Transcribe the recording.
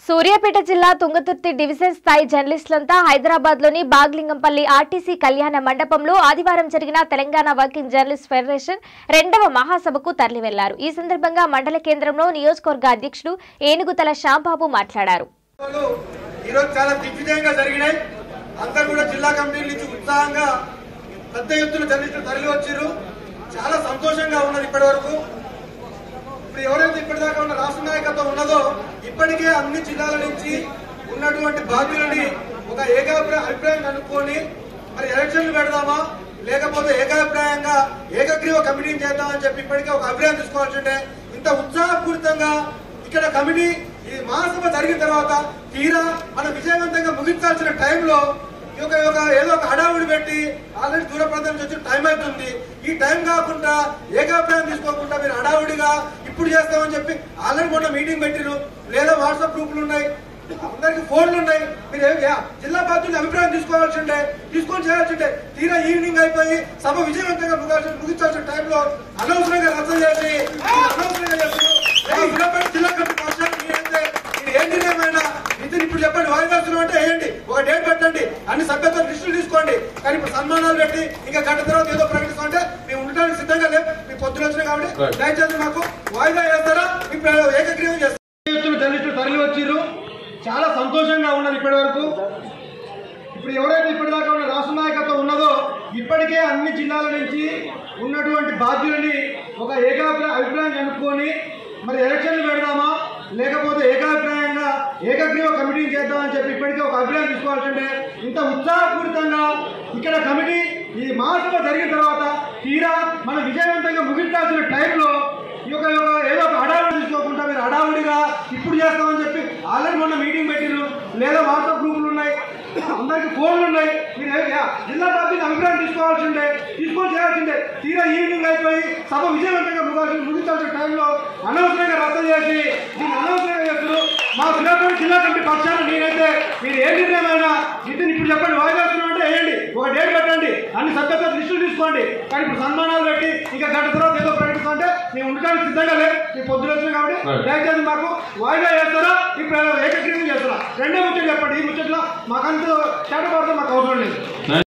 సూర్యాపేట జిల్లా తుంగతుర్తి డివిజన్ స్థాయి జర్నలిస్టులంతా హైదరాబాద్ లోని బాగ్లింగంపల్లి ఆర్టీసీ కళ్యాణ మండపంలో ఆదివారం జరిగిన తెలంగాణ వర్కింగ్ జర్నలిస్ట్ ఫెడరేషన్ రెండవ మహాసభకు తరలి వెళ్లారు ఈ సందర్భంగా మండల కేంద్రంలో నియోజకవర్గ అధ్యక్షుడు ఏనుగుతల శ్యాంబాబు మాట్లాడారు వాళ్ళు ఈరోజు చాలా దిగ్విజయంగా జరిగినాయి అందరూ కూడా జిల్లా కమిటీల నుంచి ఉత్సాహంగా పెద్ద ఎత్తున జర్నలిస్టులు తరలి వచ్చారు చాలా సంతోషంగా ఉన్నది ఇప్పటి వరకు ఇప్పుడు ఎవరైతే ఇప్పటిదాకా ఉన్న రాష్ట్ర నాయకత్వం ఉన్నదో ఇప్పటికే అన్ని జిల్లాల నుంచి ఉన్నటువంటి బాధ్యులని ఒక ఏకాభిప్రాయ అభిప్రాయం కనుక్కొని మరి ఎలక్షన్లు పెడదామా లేకపోతే ఏకాభిప్రాయంగా ఏకగ్రీవ కమిటీని చేద్దామని చెప్పి ఇప్పటికే ఒక అభిప్రాయం తీసుకోవాల్సి ఉంటే ఇంత ఉత్సాహపూరితంగా ఇక్కడ కమిటీ ఈ మహాసభ జరిగిన తర్వాత తీరా మనం విజయవంతంగా ముగించాల్సిన టైంలో ఈ యొక్క ఈ యొక్క ఏదో ఒక హడావుడి పెట్టి ఆల్రెడీ దూర ప్రాంతం నుంచి వచ్చిన టైం అవుతుంది ఈ టైం కాకుండా ఏకాభిప్రాయం తీసుకోకుండా మీరు హడావుడిగా ఇప్పుడు చేస్తామని చెప్పి ఆల్రెడీ మొన్న మీటింగ్ పెట్టిరు లేదా వాట్సాప్ గ్రూపులు ఉన్నాయి అందరికి ఫోన్లు ఉన్నాయి మీరు ఏం చేయ- జిల్లా బాధ్యులు అభిప్రాయం తీసుకోవాల్సి ఉంటే తీసుకొని చేయాల్సి ఉంటే తీరా ఈవినింగ్ అయిపోయి సభ విజయవంతంగా ముగాల్సి ముగించాల్సిన టైంలో అనవసరంగా రద్దు చేసి అనవసరంగా చేస్తున్నారు. ఏ సూర్యాపేట జిల్లా కమిటీ పక్షాన మీరైతే మీరు ఏ నిర్ణయమైనా ఇది ఇప్పుడు చెప్పండి వాయిదా వస్తున్నాం అంటే వేయండి ఒక డేట్ పెట్టండి అన్ని సభ్యత్వ లిస్టులు తీసుకోండి కానీ ఇప్పుడు సన్మానాలు పెట్టి ఇంకా గంట తర్వాత ఏదో ప్రకటిస్తామంటే మేము ఉండడానికి సిద్ధంగా లేవు మీ పొద్దున వచ్చినాయి కాబట్టి దయచేసి మాకు వాయిదా వేస్తారా ఇప్పుడు ఏకగ్రీవం చేస్తారా ఎత్తున జర్నలిస్టులు తరలి వచ్చిర్రు చాలా సంతోషంగా ఉన్నది ఇప్పటి వరకు ఇప్పుడు ఎవరైతే ఇప్పటిదాకా ఉన్న రాష్ట్ర నాయకత్వం ఉన్నదో ఇప్పటికే అన్ని జిల్లాల నుంచి ఉన్నటువంటి బాధ్యులని ఒక ఏకాభిప్రాయ అభిప్రాయం కనుక్కొని మరి ఎలక్షన్లు పెడదామా లేకపోతే ఏకాభిప్రాయంగా ఏకగ్రీవ కమిటీని చేద్దామని చెప్పి ఇప్పటికే ఒక అభిప్రాయం తీసుకోవాల్సి ఉంటే ఇంత ఉత్సాహపూరితంగా ఇక్కడ కమిటీ ఈ మహాసభ జరిగిన తర్వాత తీరా మనం విజయవంతంగా ముగించాల్సిన టైంలో ఈ యొక్క ఈ యొక్క ఏదో ఒక హడావుడి తీసుకోకుండా మీరు హడావుడిగా ఇప్పుడు చేస్తామని చెప్పి ఆల్రెడీ మొన్న మీటింగ్ పెట్టిరు లేదా వాట్సాప్ గ్రూపులు ఉన్నాయి అందరికి ఫోన్లు ఉన్నాయి మీరు ఏ- యా, జిల్లా పార్టీని అభిప్రాయం తీసుకోవాల్సి ఉండే తీసుకొని చేయాల్సి ఉండే తీరా ఈవినింగ్ అయిపోయి సభ విజయవంతంగా ముగాల్సి ముగించాల్సిన టైంలో అనవసరంగా రద్దు చేసి దీన్ని అనవసరంగా చేస్తారు మా సూర్యాపేట జిల్లా కమిటీ పక్షాన నేనైతే మీరు ఏ నిర్ణయమైనా ఇతను ఇప్పుడు చెప్పండి వాయిదా వస్తున్నాం అంటే వేయండి ఒక డేట్ పెట్టండి అన్ని సభ్యత్వ లిస్టులు తీసుకోండి కానీ ఇప్పుడు సన్మానాలు పెట్టి ఇంకా గంట తర్వాత ఏదో ప్రకటిస్తుంటే మేము ఉండడానికి సిద్ధంగా లేదు మీ పొద్దున వచ్చినాయి కాబట్టి దయచేసి మాకు వాయిదా చేస్తారా ఇప్పుడు ఏకగ్రీవం చేస్తారా రెండో ముచ్చట చెప్పండి ఈ ముచ్చట్లో మాకంత చేట పడితే మాకు అవసరం లేదు